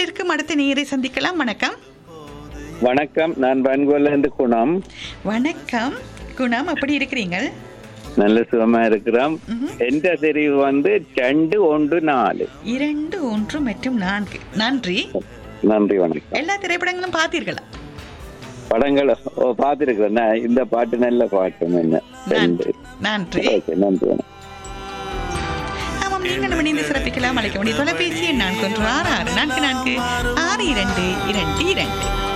இருக்கும் அடுத்த நேரை சந்திக்கலாம் வணக்கம் வணக்கம் நான் வன்கோல இருந்து குணம் வணக்கம் குணம் அப்படி இருக்கிறீங்க நல்ல சுகமா இருக்கிறோம் எந்த தெரிவு வந்து ரெண்டு ஒன்று நாலு இரண்டு ஒன்று மற்றும் நான்கு நன்றி நன்றி வணக்கம் எல்லா திரைப்படங்களும் பார்த்தீர்களா படங்கள் ஓ பார்த்துருக்கிறேன் நான் இந்த பாட்டு நல்ல பாட்டு என்ன ரெண்டு நன்றி ஓகே நன்றி வணக்கம் ஆமாம் நீங்கள் இணைந்து சிறப்பிக்கலாம் அழைக்க வேண்டிய தொலைபேசி எண் நான்கு ஒன்று ஆறு ஆறு நான்கு நான்கு ஆறு இரண்டு இரண்டு இரண்டு